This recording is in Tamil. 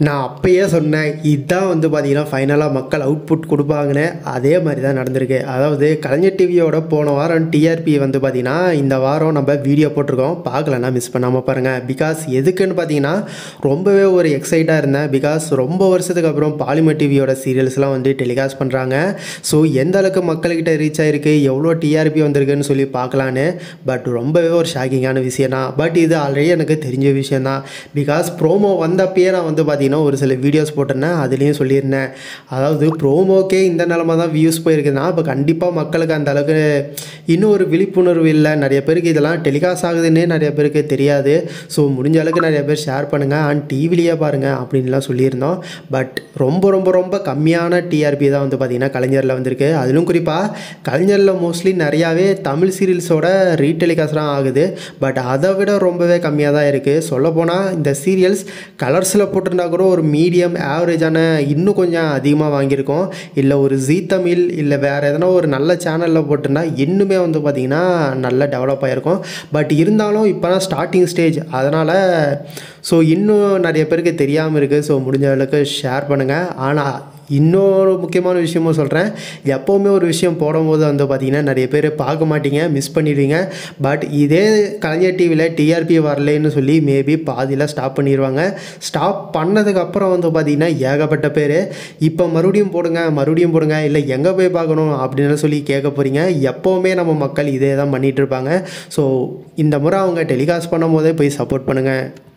நான் அப்பயே சொன்னேன் இதுதான் வந்து பார்த்தீங்கன்னா ஃபைனலாக மக்கள் அவுட்புட் கொடுப்பாங்கன்னு அதே மாதிரி தான் நடந்திருக்கு அதாவது கலைஞர் டிவியோட போன வாரம் டிஆர்பி வந்து பார்த்தீங்கன்னா இந்த வாரம் நம்ம வீடியோ போட்டிருக்கோம் பார்க்கலன்னா மிஸ் பண்ணாமல் பாருங்கள் பிகாஸ் எதுக்குன்னு பார்த்தீங்கன்னா ரொம்பவே ஒரு எக்ஸைட்டாக இருந்தேன் பிகாஸ் ரொம்ப வருஷத்துக்கு அப்புறம் பாலிமர் டிவியோட சீரியல்ஸ்லாம் வந்து டெலிகாஸ்ட் பண்ணுறாங்க ஸோ எந்த அளவுக்கு மக்கள்கிட்ட ரீச் ஆயிருக்கு எவ்வளோ டிஆர்பி வந்திருக்குன்னு சொல்லி பார்க்கலான்னு பட் ரொம்பவே ஒரு ஷாக்கிங்கான விஷயம் தான் பட் இது ஆல்ரெடி எனக்கு தெரிஞ்ச விஷயம் தான் பிகாஸ் ப்ரோமோ வந்தப்பயே நான் வந்து பார்த்தீங்கன்னா ஒரு சில வீடியோஸ் போட்டிருந்தேன் அதுலேயும் சொல்லியிருந்தேன் அதாவது ப்ரோமோக்கே இந்த நிலமை தான் வியூஸ் போயிருக்குன்னா இப்போ கண்டிப்பாக மக்களுக்கு அந்த அளவுக்கு இன்னும் ஒரு விழிப்புணர்வு இல்லை நிறைய பேருக்கு இதெல்லாம் டெலிகாஸ்ட் ஆகுதுன்னே நிறைய பேருக்கு தெரியாது ஸோ முடிஞ்ச அளவுக்கு நிறைய பேர் ஷேர் பண்ணுங்கள் அண்ட் டிவிலேயே பாருங்கள் அப்படின்லாம் சொல்லியிருந்தோம் பட் ரொம்ப ரொம்ப ரொம்ப கம்மியான டிஆர்பி தான் வந்து பார்த்திங்கன்னா கலைஞரில் வந்திருக்கு அதிலும் குறிப்பாக கலைஞரில் மோஸ்ட்லி நிறையாவே தமிழ் சீரியல்ஸோட ரீடெலிகாஸ்ட்லாம் ஆகுது பட் அதை விட ரொம்பவே கம்மியாக தான் இருக்குது சொல்லப்போனால் இந்த சீரியல்ஸ் கலர்ஸில் போட்டிருந்தா கூட ஒரு மீடியம் ஆவரேஜான இன்னும் கொஞ்சம் அதிகமாக வாங்கியிருக்கோம் இல்லை ஒரு ஜீ தமிழ் இல்லை வேறு எதனா ஒரு நல்ல சேனலில் போட்டிருந்தா இன்னுமே வந்து பார்த்திங்கன்னா நல்லா டெவலப் ஆகிருக்கும் பட் இருந்தாலும் இப்போ தான் ஸ்டார்டிங் ஸ்டேஜ் அதனால் ஸோ இன்னும் நிறைய பேருக்கு தெரியாமல் இருக்குது ஸோ முடிஞ்ச அளவுக்கு ஷேர் பண்ணுங்கள் ஆனால் இன்னொரு முக்கியமான விஷயமும் சொல்கிறேன் எப்போவுமே ஒரு விஷயம் போடும்போது வந்து பார்த்திங்கன்னா நிறைய பேர் பார்க்க மாட்டீங்க மிஸ் பண்ணிடுவீங்க பட் இதே கலைஞர் டிவியில் டிஆர்பி வரலைன்னு சொல்லி மேபி பாதியில் ஸ்டாப் பண்ணிடுவாங்க ஸ்டாப் பண்ணதுக்கப்புறம் வந்து பார்த்திங்கன்னா ஏகப்பட்ட பேர் இப்போ மறுபடியும் போடுங்க மறுபடியும் போடுங்க இல்லை எங்கே போய் பார்க்கணும் அப்படின்னு சொல்லி கேட்க போகிறீங்க எப்போவுமே நம்ம மக்கள் இதே தான் பண்ணிகிட்டு இருப்பாங்க ஸோ இந்த முறை அவங்க டெலிகாஸ்ட் பண்ணும் போதே போய் சப்போர்ட் பண்ணுங்கள்